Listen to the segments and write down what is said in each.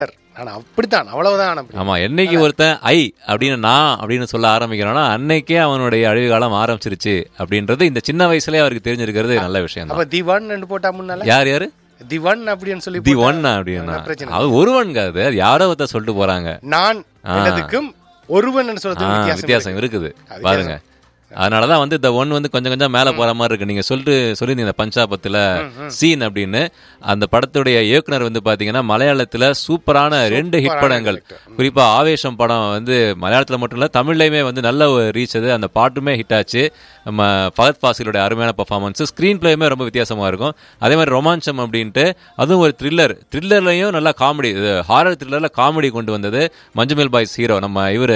நான் அப்படித்தான் அவ்வளவுதான் அப்படி ஆமா என்னைக்கு ஒருத்தன் ஐ அப்படின்னு நான் அப்படின்னு சொல்ல ஆரம்பிக்கிறானோ அன்னைக்கே அவனுடைய அழிவு காலம் ஆரம்பிச்சிருச்சு அப்படின்றது இந்த சின்ன வயசுலயே அவருக்கு தெரிஞ்சிருக்கிறது நல்ல விஷயம் தான் அப்ப தி ஒன் போட்டா முன்னால யார் யாரு தி ஒன் அப்படின்னு சொல்லி தி போட்டா ஒன் அப்படின்னா என்ன பிரச்சனை அது ஒருவன் அது அது யாரோ ஒருத்தர் சொல்லிட்டு போறாங்க நான் என்றதுக்கும் ஒருவன் சொல்றது ஆ, வித்தியாசம் வித்தியாசம் இருக்குது அது பாருங்க அதனாலதான் வந்து இந்த ஒன் வந்து கொஞ்சம் கொஞ்சம் மேல போற மாதிரி இருக்கு நீங்க சொல்லிட்டு சொல்லியிருந்தீங்க இந்த பஞ்சாபத்துல சீன் அப்படின்னு அந்த படத்துடைய இயக்குனர் வந்து பாத்தீங்கன்னா மலையாளத்துல சூப்பரான ரெண்டு ஹிட் படங்கள் குறிப்பா ஆவேசம் படம் வந்து மலையாளத்துல மட்டும் இல்ல தமிழ்லயுமே வந்து நல்ல ஒரு ரீச் அது அந்த பாட்டுமே ஹிட் ஆச்சு நம்ம ஃபகத் ஃபாசிலுடைய அருமையான பர்ஃபார்மன்ஸ் ஸ்க்ரீன் பிளேயுமே ரொம்ப வித்தியாசமா இருக்கும் அதே மாதிரி ரொமான்சம் அப்படின்ட்டு அதுவும் ஒரு த்ரில்லர் த்ரில்லர்லையும் நல்லா காமெடி ஹாரர் த்ரில்லர்ல காமெடி கொண்டு வந்தது மஞ்சுமேல் பாய்ஸ் ஹீரோ நம்ம இவரு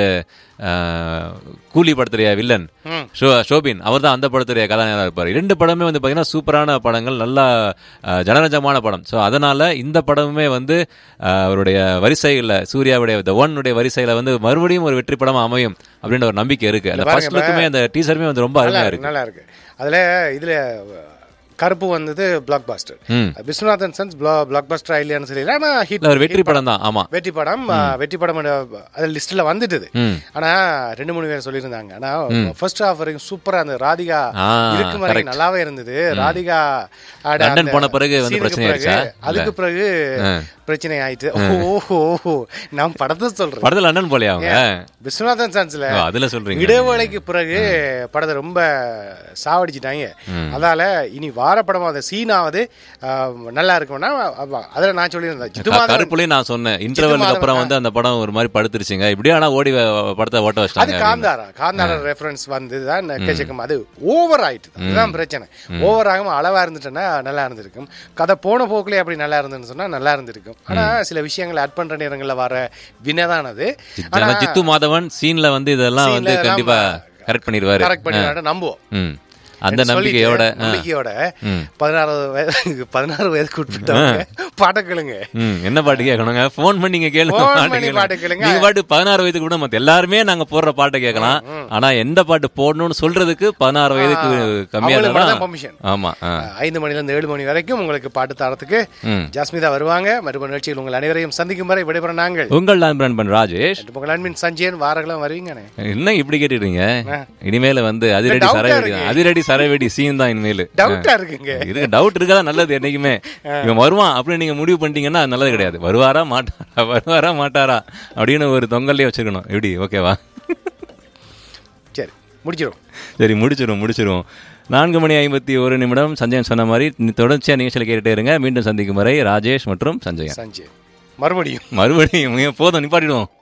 அஹ், கூலி படத்துடைய வில்லன் ஷோ ஷோபின் அவர் தான் அந்த படத்துடைய கதாநாயகராக இருப்பார் இரண்டு படமே வந்து பார்த்தீங்கன்னா சூப்பரான படங்கள் நல்லா அஹ், ஜனரஞ்சமான படம் ஸோ அதனால இந்த படமுமே வந்து அஹ், அவருடைய வரிசையில் சூர்யாவுடைய த ஒன்னுடைய வரிசையில் வந்து மறுபடியும் ஒரு வெற்றி படம் அமையும் அப்படின்ற ஒரு நம்பிக்கை இருக்கு அந்த ஃபர்ஸ்ட் லுக்குமே அந்த டீசருமே வந்து ரொம்ப நல்லா அருமையா இருக்கு இருக்கு நல்லா இருக்கு அதுல இதுல கருப்பு வந்தது பிளாக் பாஸ்டர் ம் விஸ்வநாதன் சன்ஸ் பிளாக் பாஸ்டர் இல்லையான்னு சொல்லி ஆனா ஹிட் இல்ல, ஒரு வெற்றி படம் தான் ஆமா வெற்றி படம் ஆ, வெற்றி படம் அது லிஸ்ட்ல வந்துட்டது ம் ஆனா ரெண்டு மூணு பேர் சொல்லியிருந்தாங்க ஆனா ஃபர்ஸ்ட் ஹாஃப் வரைக்கும் சூப்பரா அந்த ராதிகா ஆ, இருக்கும் வரைக்கும் நல்லாவே இருந்தது ராதிகா ஆட லண்டன் அந்த போன பிறகு வந்து சீனுக்கு பிரச்சனை பிறகு, ஆயிடுச்சா? அதுக்கு பிறகு ஆ. பிரச்சனை ஆயிட்டு ஓஹோ ஓஹோ நான் படத்தை சொல்றேன் படத்துல லண்டன் போலையா அவங்க விஸ்வநாதன் சான்ஸ்ல ஓ, அதுல சொல்றீங்க இடைவேளைக்கு பிறகு படத்தை ரொம்ப சாவடிச்சிட்டாங்க அதால இனி வார படம் அந்த சீனாவது நல்லா இருக்கும்னா அப்ப அதுல நான் சொல்லியிருந்தேன் சித்து மாதவன் கருப்புலயும் நான் சொன்னேன் இன்டர்வலுக்கு அப்புறம் வந்து அந்த படம் ஒரு மாதிரி படுத்துருச்சுங்க இப்படியே ஆனா ஓடி வ- படத்தை ஓட்ட அது வச்சிட்டாங்க காந்தாரா காந்தாரா ரெஃபரன்ஸ் வந்து தான் கேச்சக்கம் அது ஓவர் ஆயிட்டு அதுதான் பிரச்சனை ஓவர் ஆகாம அளவா இருந்துட்டேன்னா நல்லா இருந்திருக்கும் கதை போன போக்குலயே அப்படி நல்லா இருந்துன்னு சொன்னா நல்லா இருந்திருக்கும் ஆனா சில விஷயங்களை ஆட் பண்ற நேரங்கள்ல வர வினதான் அது ஆனா ஜித்து மாதவன் சீன்ல வந்து இதெல்லாம் வந்து Scene ல கண்டிப்பா கரெக்ட் பண்ணிடுவாரு கரெக்ட் பண்ணி நம்புவோம் ம் அந்த சொல்லிட்டு, நம்பிக்கையோட ஆ. நம்பிக்கையோட ம். பதினாறு வயது பதினாறு வயதுக்கு உட்பட்டவங்க பாட்ட கேளுங்க ம் என்ன பாட்டு கேட்கணுங்க ஃபோன் பண்ணி நீங்க கேளுங்க Phone பாட்டு பண்ணி கேளுங்க. பாட்டு கேளுங்க. நீங்க பாட்டு பதினாறு வயதுக்கு கூட மத்த எல்லாருமே நாங்க போடுற பாட்டை கேட்கலாம் ஆனா எந்த பாட்டு போடணும்னு சொல்றதுக்கு பதினாறு வயதுக்கு கம்மியா அவங்களுக்கு இருந்தா தான் பெர்மிஷன் ஆமா ஆ. ஐந்து மணில இருந்து ஏழு மணி வரைக்கும் உங்களுக்கு பாட்டு தரத்துக்கு ம். ஜாஸ்மிதா வருவாங்க மறுபடியும் நிகழ்ச்சியில் உங்கள் அனைவரையும் சந்திக்கும் வரை விடைபெற நாங்கள் உங்கள் நண்பன் பண் ராஜேஷ் உங்கள் அன்பின் சஞ்சயன் வாரங்களும் வருவீங்கண்ணே என்ன இப்படி கேட்டுறீங்க இனிமேல வந்து அதிரடி doubt ஆ சரவெடி இருக்கு. அதிரடி சரவெடி சீன் தான் இனிமேல் டவுட்டா இருக்குங்க இருக்கு டவுட் இருக்கதா நல்லது என்னைக்குமே இவன் வருவான் அப்படின்னு நீங்க முடிவு பண்ணிட்டீங்கன்னா அது நல்லது கிடையாது வருவாரா மாட்டாரா வருவாரா மாட்டாரா அப்படின்னு ஒரு தொங்கல்லே வச்சிருக்கணும் எப்படி ஓகேவா சரி முடிச்சிடும் சரி முடிச்சிரும் முடிச்சிரும் நான்கு மணி ஐம்பத்தி ஒரு நிமிடம் சஞ்சயன் சொன்ன மாதிரி நீ தொடர்ச்சியா நிகழ்ச்சியில் கேட்டுட்டே இருங்க மீண்டும் சந்திக்கும் வரை ராஜேஷ் மற்றும் சஞ்சயன் சஞ்சய் மறுபடியும் மறுபடியும் ஏன் போதும் நிப்பாட்டிடுவோம்